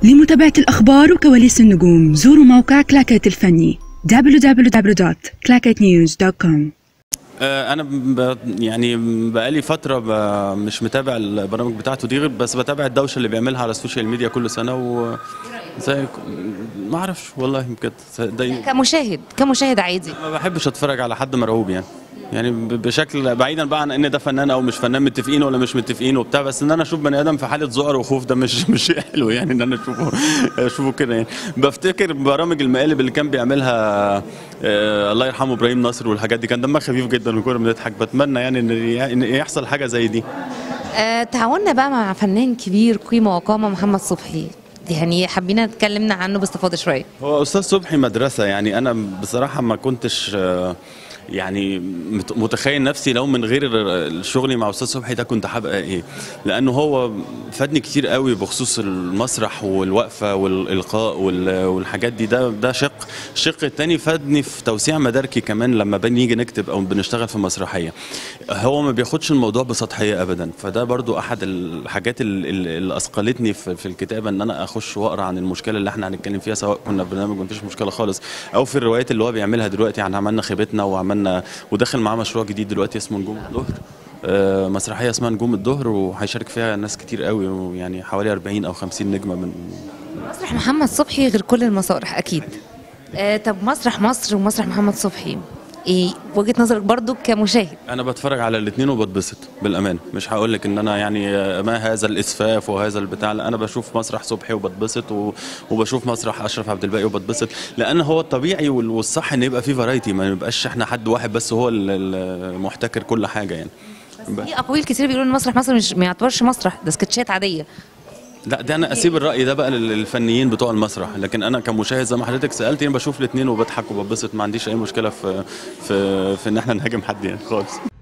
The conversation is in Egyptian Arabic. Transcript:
لمتابعة الأخبار وكواليس النجوم زوروا موقع كلاكيت الفني www.clacketnews.com آه، انا ب... يعني بقالي فتره ب... مش متابع البرامج بتاعته دي غير بس بتابع الدوشه اللي بيعملها على السوشيال ميديا كل سنه و زي ما اعرفش والله بجد ده كمشاهد كمشاهد عادي ما بحبش اتفرج على حد مرعوب يعني يعني ب- بشكل بعيدا بقى عن ان ده فنان او مش فنان متفقين ولا مش متفقين وبتاع بس ان انا اشوف بني ادم في حاله ذعر وخوف ده مش مش شيء حلو يعني ان انا اشوفه اشوفه كده يعني بفتكر برامج المقالب اللي كان بيعملها آه الله يرحمه ابراهيم ناصر والحاجات دي كان دمها خفيف جدا وكنا بنضحك بتمنى يعني ان إن يحصل حاجه زي دي آه تعاوننا بقى مع فنان كبير قيمه وقامه محمد صبحي يعني حبينا اتكلمنا عنه باستفاضه شويه هو استاذ صبحي مدرسه يعني انا بصراحه ما كنتش آه، يعني مت- متخيل نفسي لو من غير شغلي مع استاذ صبحي ده كنت هبقى ايه لانه هو فادني كتير قوي بخصوص المسرح والوقفه والالقاء وال- والحاجات دي ده ده شق الشق الثاني فادني في توسيع مداركي كمان لما بنيجي نكتب او بنشتغل في مسرحيه هو ما بياخدش الموضوع بسطحيه ابدا فده برضو احد الحاجات ال- ال- اللي اثقلتني في في الكتابه ان انا اخش واقرا عن المشكله اللي احنا هنتكلم فيها سواء كنا في برنامج مفيش مشكله خالص او في الروايات اللي هو بيعملها دلوقتي عن عملنا خيبتنا وعملنا وداخل معاه مشروع جديد دلوقتي اسمه نجوم الظهر آه، مسرحيه اسمها نجوم الظهر وهيشارك فيها ناس كتير قوي ويعني حوالي 40 او 50 نجمه من مسرح محمد صبحي غير كل المسارح اكيد آه طب مسرح مصر ومسرح محمد صبحي ايه وجهه نظرك برضو كمشاهد انا بتفرج على الاثنين وبتبسط بالامان مش هقول لك ان انا يعني ما هذا الاسفاف وهذا البتاع لا انا بشوف مسرح صبحي وبتبسط و- وبشوف مسرح اشرف عبد الباقي وبتبسط لان هو الطبيعي وال- والصح ان يبقى فيه فرايتي ما يبقاش احنا حد واحد بس هو ال- المحتكر كل حاجه يعني في اقاويل كتير بيقولوا ان مسرح مصر مش ما يعتبرش مسرح ده سكتشات عاديه لا ده انا اسيب الراي ده بقى لل- للفنيين بتوع المسرح لكن انا كمشاهد زي ما حضرتك سالتني بشوف الاثنين وبضحك وببسط ما عنديش اي مشكله في في في ان احنا نهاجم حد يعني خالص